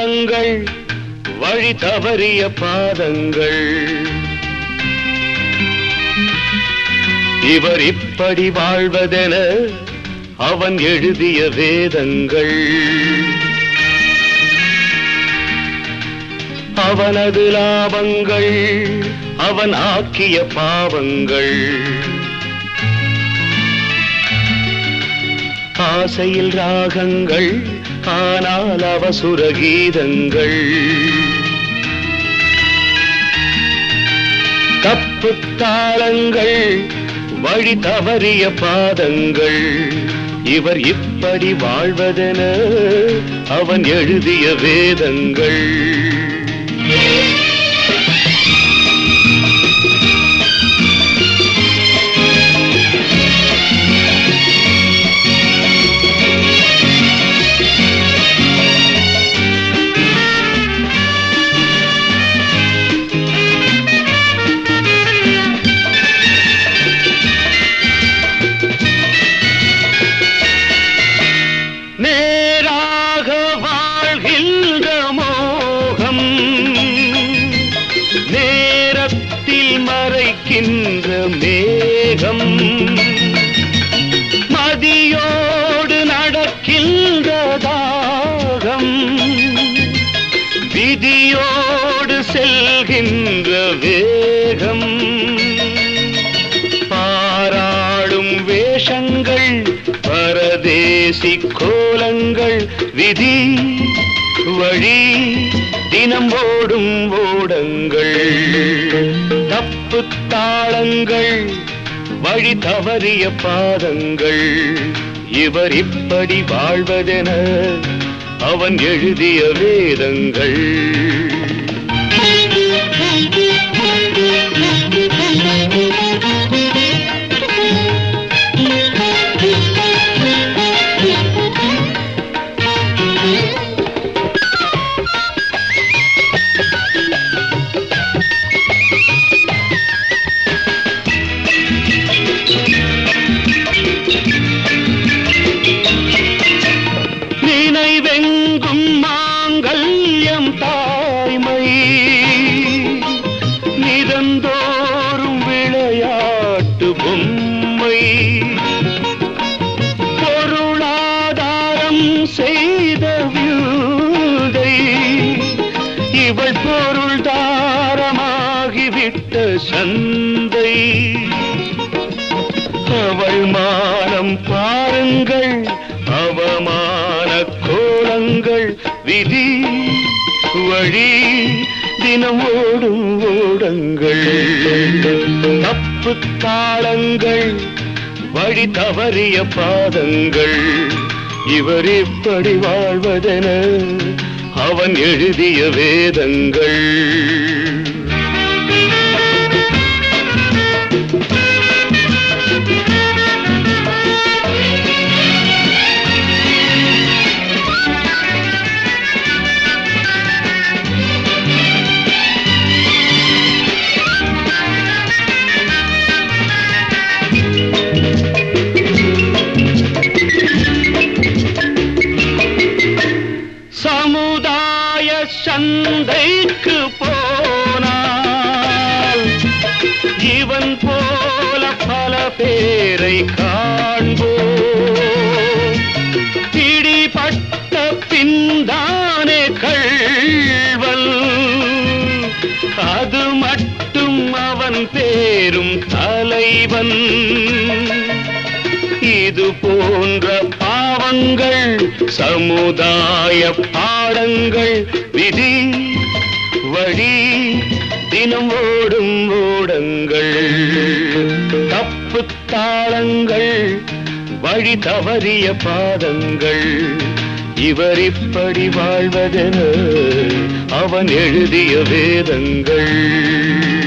தாளங்கள் வழி தவறிய பாதங்கள் இவர் இப்படி வாழ்வதென அவன் எழுதிய வேதங்கள் அவனது லாபங்கள் அவன் ஆக்கிய பாவங்கள் ஆசையில் ராகங்கள் ஆனால் அவசுர கீதங்கள் தப்பு தாளங்கள் வழி தவறிய பாதங்கள் இவர் இப்படி வாழ்வதென அவன் எழுதிய வேதங்கள் நேராக வாழ்கின்ற மோகம் நேரத்தில் மறைக்கின்ற மேகம் மதியோடு நடக்கின்ற தாகம் விதியோடு செல்கின்ற வேகம் பாராளும் வேஷங்கள் பரதேசி கோலங்கள் விதி வழி தினம் ஓடும் ஓடங்கள் தப்பு தாளங்கள் வழி தவறிய பாதங்கள் இவர் இப்படி வாழ்வதென அவன் எழுதிய வேதங்கள் நினைவெங்கும் மாங்கல்யம் தாய்மை நிறந்தோறும் விளையாட்டு பொம்மை பொருளாதாரம் செய்த வியூதை இவள் பொருள் தாரமாகிவிட்ட சந்தை அவள் மானம் பாருங்கள் அவமான கோலங்கள் விதி வழி தினம் ஓடும் ஓடங்கள் தப்பு தாளங்கள் வழி தவறிய பாதங்கள் இவர் இப்படி வாழ்வதென அவன் எழுதிய வேதங்கள் சமுதாய சந்தைக்கு போனால் இவன் போல பல பேரை காண்போம் பிடிபட்ட பின்தானே கள்வல் அது மட்டும் அவன் பேரும் தலைவன் இது போன்ற பாவங்கள் சமுதாய பாடங்கள் விதி வழி தினம் ஓடும் ஓடங்கள் தப்பு தாளங்கள் வழி தவறிய பாதங்கள் இவர் இப்படி வாழ்வதென அவன் எழுதிய வேதங்கள்